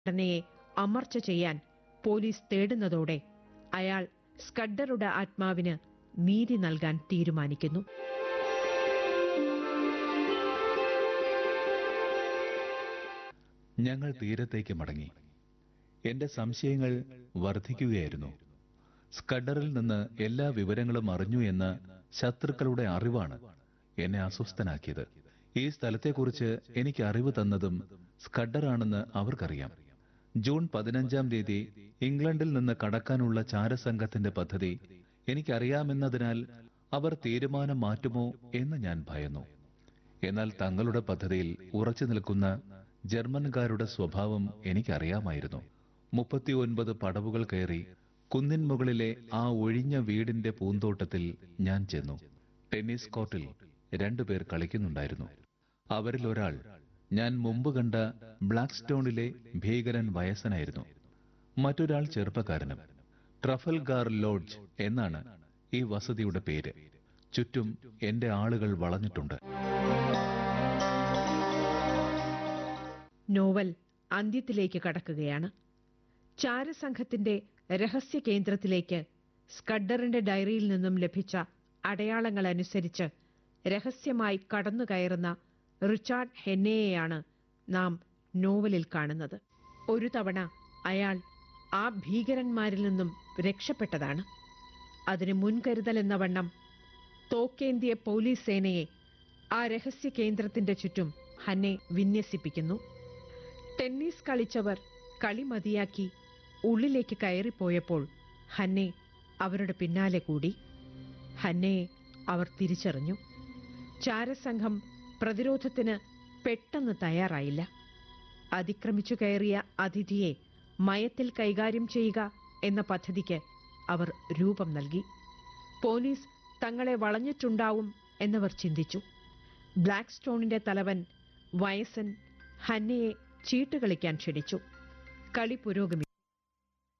ഘടനയെ അമർച്ച ചെയ്യാൻ പോലീസ് തേടുന്നതോടെ അയാൾ സ്കഡറുടെ ആത്മാവിന് നീതി നൽകാൻ തീരുമാനിക്കുന്നു ഞങ്ങൾ തീരത്തേക്ക് മടങ്ങി എന്റെ സംശയങ്ങൾ വർദ്ധിക്കുകയായിരുന്നു സ്കഡറിൽ നിന്ന് എല്ലാ വിവരങ്ങളും അറിഞ്ഞു എന്ന ശത്രുക്കളുടെ അറിവാണ് എന്നെ അസ്വസ്ഥനാക്കിയത് ഈ സ്ഥലത്തെക്കുറിച്ച് എനിക്ക് അറിവ് തന്നതും സ്കഡറാണെന്ന് അവർക്കറിയാം ജൂൺ പതിനഞ്ചാം തീയതി ഇംഗ്ലണ്ടിൽ നിന്ന് കടക്കാനുള്ള ചാരസംഘത്തിന്റെ പദ്ധതി എനിക്കറിയാമെന്നതിനാൽ അവർ തീരുമാനം മാറ്റുമോ എന്ന് ഞാൻ ഭയന്നു എന്നാൽ തങ്ങളുടെ പദ്ധതിയിൽ ഉറച്ചു നിൽക്കുന്ന ജർമ്മൻകാരുടെ സ്വഭാവം എനിക്കറിയാമായിരുന്നു മുപ്പത്തിയൊൻപത് പടവുകൾ കയറി കുന്നിൻ മുകളിലെ ആ ഒഴിഞ്ഞ വീടിന്റെ പൂന്തോട്ടത്തിൽ ഞാൻ ചെന്നു ടെന്നീസ് കോർട്ടിൽ രണ്ടുപേർ കളിക്കുന്നുണ്ടായിരുന്നു അവരിൽ ഒരാൾ ഞാൻ മുമ്പ് കണ്ട ബ്ലാക്ക് സ്റ്റോണിലെ ഭീകരൻ വയസ്സനായിരുന്നു മറ്റൊരാൾ ചെറുപ്പക്കാരനും ട്രഫൽഗാർ ലോഡ്ജ് എന്നാണ് ഈ വസതിയുടെ പേര് ചുറ്റും എന്റെ ആളുകൾ വളഞ്ഞിട്ടുണ്ട് നോവൽ അന്ത്യത്തിലേക്ക് കടക്കുകയാണ് ചാരസംഘത്തിന്റെ രഹസ്യ കേന്ദ്രത്തിലേക്ക് സ്കഡറിന്റെ ഡയറിയിൽ നിന്നും ലഭിച്ച അടയാളങ്ങൾ അനുസരിച്ച് രഹസ്യമായി കടന്നു കയറുന്ന റിച്ചാർഡ് ഹെന്നയെയാണ് നാം നോവലിൽ കാണുന്നത് ഒരു തവണ അയാൾ ആ ഭീകരന്മാരിൽ നിന്നും രക്ഷപ്പെട്ടതാണ് അതിന് മുൻകരുതൽ എന്ന വണ്ണം തോക്കേന്തിയ പോലീസ് സേനയെ ആ രഹസ്യ കേന്ദ്രത്തിന്റെ ചുറ്റും ഹന്നെ വിന്യസിപ്പിക്കുന്നു ടെന്നീസ് കളിച്ചവർ കളി മതിയാക്കി ഉള്ളിലേക്ക് കയറിപ്പോയപ്പോൾ ഹന്നെ അവരുടെ പിന്നാലെ കൂടി ഹന്നയെ അവർ തിരിച്ചറിഞ്ഞു ചാരസംഘം പ്രതിരോധത്തിന് പെട്ടെന്ന് തയ്യാറായില്ല അതിക്രമിച്ചു കയറിയ അതിഥിയെ മയത്തിൽ കൈകാര്യം ചെയ്യുക എന്ന പദ്ധതിക്ക് അവർ രൂപം നൽകി പോലീസ് തങ്ങളെ വളഞ്ഞിട്ടുണ്ടാവും എന്നവർ ചിന്തിച്ചു ബ്ലാക്ക് സ്റ്റോണിന്റെ തലവൻ വയസ്സൻ ഹന്നയെ ചീട്ടുകളിക്കാൻ ക്ഷണിച്ചു കളി പുരോഗമി